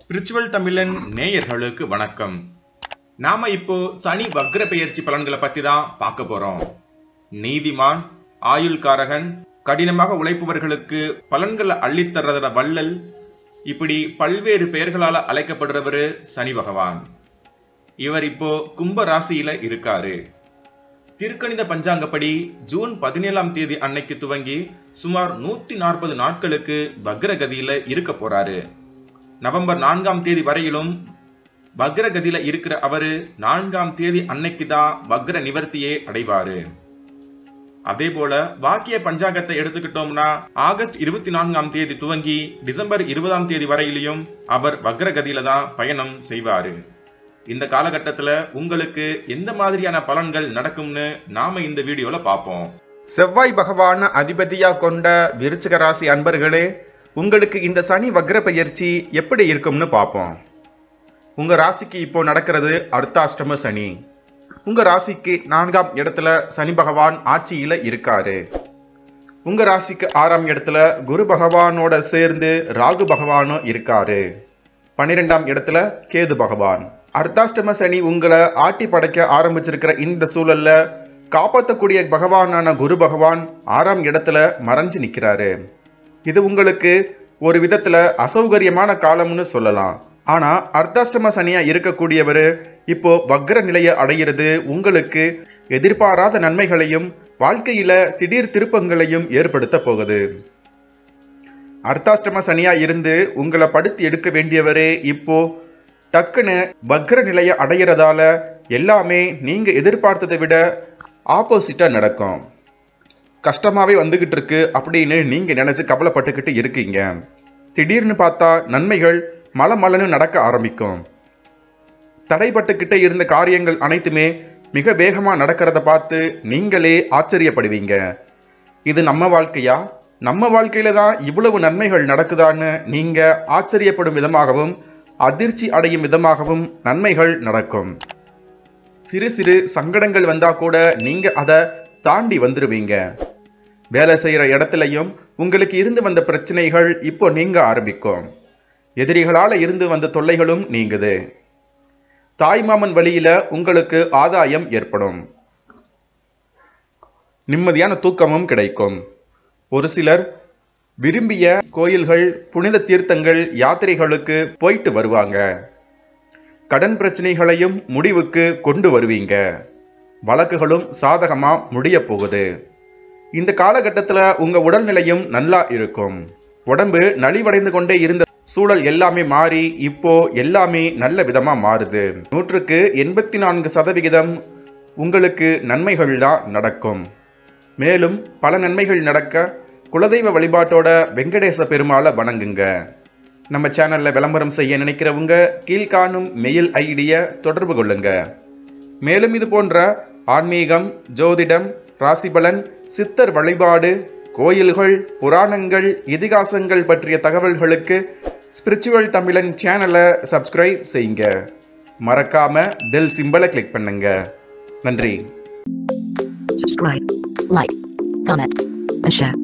Spiritual தமிழன் நேயர்களுக்கு வணக்கம் நாம இப்போ சனி வக்ர பெயர்ச்சி பலன்களை பத்தி தான் பார்க்க போறோம் நீதிமான் ஆயுள்காரகன் கடினமாக உழைப்பவர்களுக்கு பலன்களை அள்ளித்தர்றத வள்ளல் இப்படி பல்வேறு பெயர்களால அழைக்கப்படுறவரு சனி பகவான் இவர் இப்போ கும்ப ராசியில இருக்காரு திருக்கணித பஞ்சாங்கப்படி ஜூன் பதினேழாம் தேதி அன்னைக்கு துவங்கி சுமார் நூத்தி நாற்பது நாட்களுக்கு வக்ரகதியில இருக்க போறாரு நவம்பர் நான்காம் தேதி வரையிலும் வக்ரகதியில இருக்கிற அவரு நான்காம் தேதி அன்னைக்கு தான் வக்ர நிவர்த்தியே அடைவாரு அதே போல வாக்கிய பஞ்சாங்கத்தை எடுத்துக்கிட்டோம்னா ஆகஸ்ட் இருபத்தி நான்காம் தேதி துவங்கி டிசம்பர் இருபதாம் தேதி வரையிலையும் அவர் வக்ரகதியில தான் பயணம் செய்வாரு இந்த காலகட்டத்துல உங்களுக்கு எந்த மாதிரியான பலன்கள் நடக்கும்னு நாம இந்த வீடியோல பார்ப்போம் செவ்வாய் பகவான அதிபதியா கொண்ட விருச்சிக ராசி அன்பர்களே உங்களுக்கு இந்த சனி வக்ர பயிற்சி எப்படி இருக்கும்னு பார்ப்போம் உங்க ராசிக்கு இப்போ நடக்கிறது அர்த்தாஷ்டம சனி உங்க ராசிக்கு நான்காம் இடத்துல சனி பகவான் ஆட்சியில இருக்காரு உங்க ராசிக்கு ஆறாம் இடத்துல குரு பகவானோட சேர்ந்து ராகு பகவானும் இருக்காரு பன்னிரெண்டாம் இடத்துல கேது பகவான் அர்த்தாஷ்டம சனி உங்களை ஆட்டி படைக்க ஆரம்பிச்சிருக்கிற இந்த சூழல்ல காப்பாற்றக்கூடிய பகவானான குரு பகவான் ஆறாம் இடத்துல மறைஞ்சு நிற்கிறாரு இது உங்களுக்கு ஒரு விதத்துல அசௌகரியமான காலம்னு சொல்லலாம் ஆனா அர்த்தாஷ்டம சனியா இருக்கக்கூடியவர் இப்போ வக்ர நிலையை அடையிறது உங்களுக்கு எதிர்பாராத நன்மைகளையும் வாழ்க்கையில திடீர் திருப்பங்களையும் ஏற்படுத்த போகுது அர்த்தாஷ்டம சனியா இருந்து உங்களை படுத்தி எடுக்க வேண்டியவரே இப்போ டக்குன்னு வக்ர நிலையை அடையிறதால எல்லாமே நீங்க எதிர்பார்த்ததை விட ஆப்போசிட்டா நடக்கும் கஷ்டமாவே வந்துகிட்டு இருக்கு அப்படின்னு நீங்க நினைச்சு கவலைப்பட்டுக்கிட்டு இருக்கீங்க திடீர்னு பார்த்தா நன்மைகள் மல மலன்னு நடக்க ஆரம்பிக்கும் தடைப்பட்டுக்கிட்டே இருந்த காரியங்கள் அனைத்துமே மிக வேகமா நடக்கிறத பார்த்து நீங்களே ஆச்சரியப்படுவீங்க இது நம்ம வாழ்க்கையா நம்ம வாழ்க்கையில தான் இவ்வளவு நன்மைகள் நடக்குதான்னு நீங்க ஆச்சரியப்படும் விதமாகவும் அதிர்ச்சி அடையும் விதமாகவும் நன்மைகள் நடக்கும் சிறு சிறு சங்கடங்கள் வந்தா கூட நீங்க அதை தாண்டி வந்துருவீங்க வேலை செய்யற இடத்துலையும் உங்களுக்கு இருந்து வந்த பிரச்சனைகள் இப்போ நீங்க ஆரம்பிக்கும் எதிரிகளால இருந்து வந்த தொல்லைகளும் நீங்குது தாய்மாமன் வழியில உங்களுக்கு ஆதாயம் ஏற்படும் நிம்மதியான தூக்கமும் கிடைக்கும் ஒரு சிலர் விரும்பிய கோயில்கள் புனித தீர்த்தங்கள் யாத்திரைகளுக்கு போயிட்டு வருவாங்க கடன் பிரச்சனைகளையும் முடிவுக்கு கொண்டு வருவீங்க வழக்குகளும் சாதகமா முடிய போகுது இந்த காலகட்டத்தில் உங்க உடல்நிலையும் நல்லா இருக்கும் உடம்பு நலிவடைந்து கொண்டே இருந்த சூழல் எல்லாமே மாறி இப்போ எல்லாமே நல்ல விதமா மாறுது நூற்றுக்கு எண்பத்தி நான்கு சதவிகிதம் உங்களுக்கு நன்மைகள் தான் நடக்கும் மேலும் பல நன்மைகள் நடக்க குலதெய்வ வழிபாட்டோட வெங்கடேச பெருமாளை வணங்குங்க நம்ம சேனல்ல விளம்பரம் செய்ய நினைக்கிறவங்க கீழ்காணும் மெயில் ஐடியை தொடர்பு கொள்ளுங்க மேலும் இது போன்ற ஆன்மீகம் ஜோதிடம் ராசிபலன் சித்தர் வழிபாடு கோயில்கள் புராணங்கள் இதிகாசங்கள் பற்றிய தகவல்களுக்கு ஸ்பிரிச்சுவல் தமிழன் சேனலை சப்ஸ்கிரைப் செய்யுங்க மறக்காம பெல் சிம்பலை கிளிக் பண்ணுங்க நன்றி subscribe, like, comment, and share.